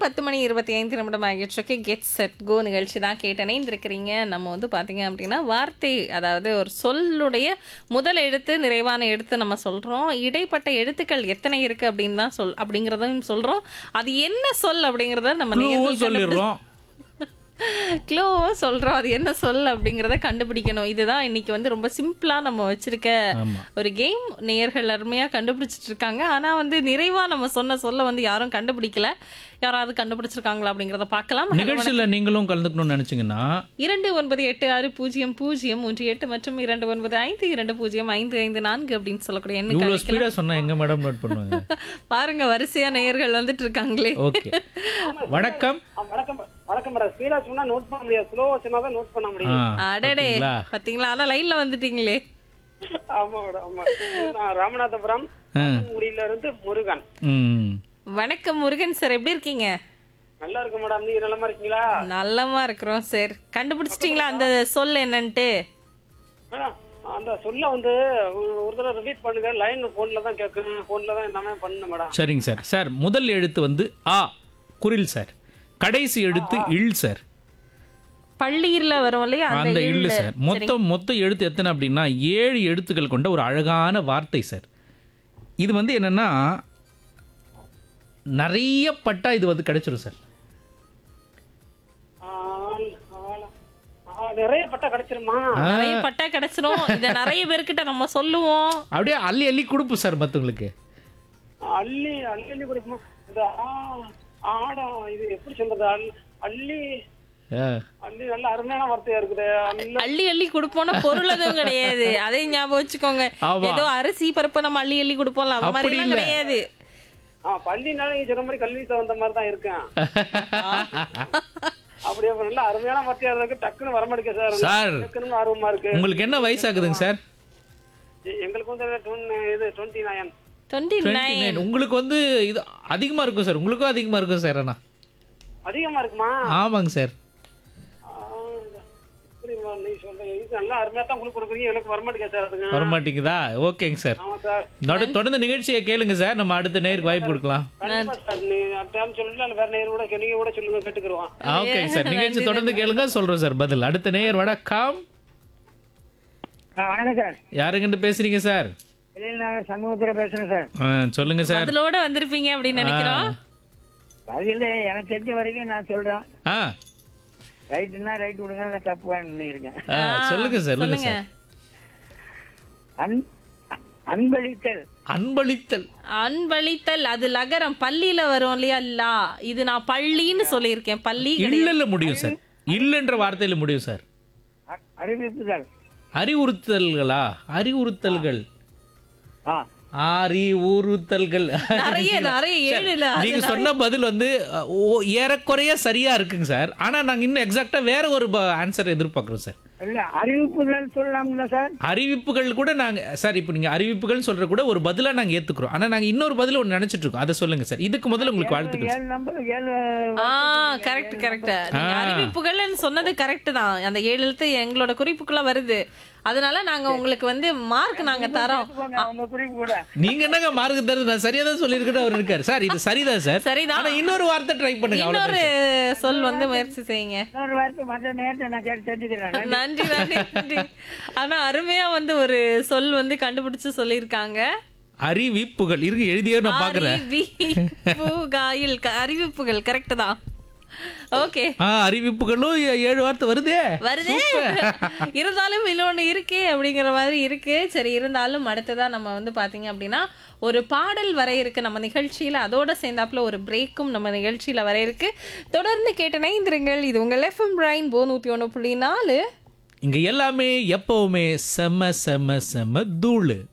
பத்து மணி இருபத்தி ஐந்து நிமிடம் ஆகிட்டு கெட் செட் கோ நிகழ்ச்சி தான் கேட்டனே இருக்கிறீங்க நம்ம வந்து பார்த்தீங்க அப்படின்னா வார்த்தை அதாவது ஒரு சொல்லுடைய முதல் எழுத்து நிறைவான எழுத்து நம்ம சொல்கிறோம் இடைப்பட்ட எழுத்துக்கள் எத்தனை இருக்கு அப்படின்னு தான் சொல் அப்படிங்கிறதையும் சொல்கிறோம் அது என்ன சொல் அப்படிங்கிறத நம்ம க்ளூவும் நேயர்கள் சொல்லிடுறோம் க்ளோவும் சொல்கிறோம் அது என்ன சொல் அப்படிங்கிறத கண்டுபிடிக்கணும் இதுதான் இன்னைக்கு வந்து ரொம்ப சிம்பிளாக நம்ம வச்சிருக்க ஆமா ஒரு கேம் நேயர்கள் அருமையாக கண்டுபிடிச்சிட்டு இருக்காங்க ஆனால் வந்து நிறைவாக நம்ம சொன்ன சொல்ல வந்து யாரும் கண்டுபிடிக்கல யாராவது கண்டுபிடிச்சிருக்காங்களா அப்படிங்கிறத பார்க்கலாம் நிகழ்ச்சியில நீங்களும் கலந்துக்கணும்னு நினைச்சீங்கன்னா இரண்டு ஒன்பது எட்டு ஆறு பூஜ்ஜியம் பூஜ்ஜியம் மூன்று எட்டு மற்றும் இரண்டு ஒன்பது ஐந்து இரண்டு பூஜ்ஜியம் ஐந்து ஐந்து நான்கு அப்படின்னு சொல்லக்கூடிய எண்ணுக்கு இவ்வளவு அழைக்கலாம். ஸ்பீடா சொன்னா எங்க மேடம் நோட் பண்ணுவாங்க பாருங்க வரிசையா நேயர்கள் வந்துட்டு இருக்காங்களே ஓகே வணக்கம் ஆ, வணக்கம் வணக்கம் மேடம் ஸ்பீடா சொன்னா நோட் பண்ண முடியாது ஸ்லோவா சொன்னா தான் நோட் பண்ண ஆ, முடியும் அடடே பாத்தீங்களா? பாத்தீங்களா ஆனா லைன்ல வந்துட்டீங்களே ஆமா மேடம் ஆமா நான் ராமநாதபுரம் முடியில இருந்து முருகன் ம் வணக்கம் முருகன் சார் எப்படி இருக்கீங்க நல்லா இருக்கு மேடம் நீங்க நல்லமா இருக்கீங்களா நல்லமா இருக்கிறோம் சார் கண்டுபிடிச்சிட்டீங்களா அந்த சொல் என்னன்ட்டு மேடம் அந்த சொல்ல வந்து ஒரு- ஒரு தடவை ரிப்பீட் பண்ணுங்க லைன் போன்ல தான் கேட்கணும் போன்ல தான் எல்லாமே பண்ணணும் மேடம் சரிங்க சார் சார் முதல் எழுத்து வந்து ஆ குரில் சார் கடைசி எழுத்து இல் சார் பள்ளியில வரும் இல்லையா அந்த இல்லு இல்லு. சார் மொத்தம் மொத்த எழுத்து எத்தனை அப்படின்னா ஏழு எழுத்துக்கள் கொண்ட ஒரு அழகான வார்த்தை சார் இது வந்து என்னன்னா நிறைய பட்டா இது வந்து கிடைச்சிரும் சார் ஆள், ஆளா. ஆ, நிறைய பட்டா கிடைச்சிருமா நிறைய பட்டா கிடைச்சிரும் இத நிறைய பேர்கிட்ட நம்ம சொல்லுவோம் அப்படியே அள்ளி அள்ளி கொடுப்போம் சார் மற்றவங்களுக்கு அள்ளி அள்ளி அள்ளி கொடுக்குமா இது ஆ, ஆடம் இது எப்படி சொல்றது அள்- அள்ளி அள்ளி நல்ல அருமையான வார்த்தையா இருக்குது அள்ளி அள்ளி அள்ளி கொடுப்போம்னா பொருள் எதுவும் கிடையாது அதையும் ஞாபகம் வச்சுக்கோங்க ஆமா. ஏதோ அரிசி பருப்பு நம்ம அள்ளி அள்ளி கொடுப்போம்ல அந்த அப்படி மாதிரி எல்லாம் இல்ல. கிடையாது ஆ பள்ளினால நீங்க சொன்ன மாதிரி கல்வி தகுந்த மாதிரி தான் இருக்கேன் அப்படியே நல்ல அருமையான வார்த்தையா இருக்கு டக்குன்னு வரமாட்டேங்க சார் சார் டக்குன்னு ஆர்வமா இருக்கு உங்களுக்கு என்ன வயசாகுதுங்க சார் எ- எங்களுக்கு வந்து டுவென் இது டுவெண்ட்டி நைன் டுவெண்ட்டி 29 உங்களுக்கு வந்து இது அதிகமா இருக்கும் சார் உங்களுக்கும் அதிகமா இருக்கும் சார் ஆனா அதிகமா இருக்குமா ஆமாங்க சார் ஆ, எப்படிம்மா நீ சொல்ற இது நல்லா அருமையா தான் உங்களுக்கு கொடுக்குறீங்க எனக்கு வரமாட்டேங்க சார் அதுங்க வரமாட்டேங்குதா ஓகேங்க சார் ஆமா சார் நடு தொடர்ந்து நிகழ்ச்சியை கேளுங்க சார் நம்ம அடுத்த நேருக்கு வாய்ப்பு கொடுக்கலாம் கண்டிப்பா சார் நீ டைம் சொல்லல வேற நேரம் கூட நீங்க கூட சொல்லுங்க கேட்டுக்கிறோம் ஆ, ஓகேங்க சார் நிகழ்ச்சி தொடர்ந்து கேளுங்க சொல்றோம் சார் பதில் அடுத்த நேயர் வணக்கம் வணக்கம் சார் யாருங்கிட்ட பேசுறீங்க சார் நான் சமூகத்துல பேசுறேன் சார் ஆ, சொல்லுங்க சார் அதோட வந்திருப்பீங்க அப்படின்னு நினைக்கிறோம் பதில் எனக்கு தெரிஞ்ச வரைக்கும் நான் சொல்றேன் ஆ ரைட்டுனா ரைட் விடுங்க நான் தப்பு இருக்கேன் ஆ, சொல்லுங்க சார் சொல்லுங்க சொல்லுங்க சார் அன் அன்பளித்தல் அன்பளித்தல் அன்பளித்தல் அது லகரம் பள்ளியில வரும் இல்லையா லா இது நான் பள்ளின்னு சொல்லியிருக்கேன் பள்ளி கிடையாது. இல்லல்ல முடியும் சார் இல்லன்ற வார்த்தையில முடியும் சார் அ- அறிவிப்புகள் அறிவுறுத்தல்களா அறிவுறுத்தல்கள் ஆ அறிவுறுத்தல்கள் நிறைய நிறைய ஏழு இல்ல அது நீங்க சொன்ன பதில் வந்து அஹ், ஓ ஏறக்குறைய சரியா இருக்குங்க சார் ஆனா நாங்க இன்னும் எக்ஸாக்டா வேற ஒரு ஆன்சர் எதிர்பார்க்கிறோம் சார் இல்ல அறிவிப்புகள் சொல்லலாம்ல சார் அறிவிப்புகள் கூட நாங்க சார் இப்போ நீங்க அறிவிப்புகள் சொல்ற கூட ஒரு பதிலா நாங்க ஏத்துக்கிறோம் ஆனா நாங்க இன்னொரு பதில் ஒன்று நினைச்சிட்டு இருக்கோம் அதை சொல்லுங்க சார் இதுக்கு முதல்ல உங்களுக்கு வாழ்த்துக்கள் ஏழு நம்பர் ஏழு ஆ கரெக்ட் கரெக்ட் நீங்க அறிவிப்புகள்னு சொன்னது கரெக்ட் தான் அந்த ஏழு எழுத்து எங்களோட குறிப்புக்குள்ள வருது அதனால நாங்க உங்களுக்கு வந்து மார்க் நாங்க தரோம் அவங்க குறிப்பு கூட நீங்க என்னங்க மார்க் தருது நான் சரியா தான் சொல்லியிருக்கேன் அவர் இருக்காரு சார் இது சரிதான் சார் சரிதான். ஆனா இன்னொரு வார்த்தை ட்ரை பண்ணுங்க இன்னொரு அவ்வளவுதான் சொல் வந்து முயற்சி செய்யுங்க இன்னொரு வார்த்தை மற்ற நேரத்தை நான் கேட்டு தெரிஞ்சுக்கிறேன் நன்றி நன்றி நன்றி ஆனா அருமையா வந்து ஒரு சொல் வந்து கண்டுபிடிச்சு சொல்லியிருக்காங்க அறிவிப்புகள் இருக்கு எழுதியே நான் பாக்குறேன் அறிவிப்புகாயில் க- அறிவிப்புகள் கரெக்ட் தான் ஓகே ஆ அறிவிப்புகளும் ஏ- ஏழு வார்த்தை வருதே வருதே இருந்தாலும் இன்னொன்று இருக்கே அப்படிங்கிற மாதிரி இருக்கு சரி இருந்தாலும் அடுத்ததா நம்ம வந்து பாத்தீங்க அப்படின்னா ஒரு பாடல் வர இருக்கு நம்ம நிகழ்ச்சியில அதோட சேர்ந்தாப்புல ஒரு பிரேக்கும் நம்ம நிகழ்ச்சியில வர இருக்கு தொடர்ந்து கேட்டு நைந்திருங்கள் இது உங்கள் எஃப்எம் பிரைன் போ நூத்தி ஒன்று புள்ளி நாலு இங்க எல்லாமே எப்பவுமே செம செம செம தூளு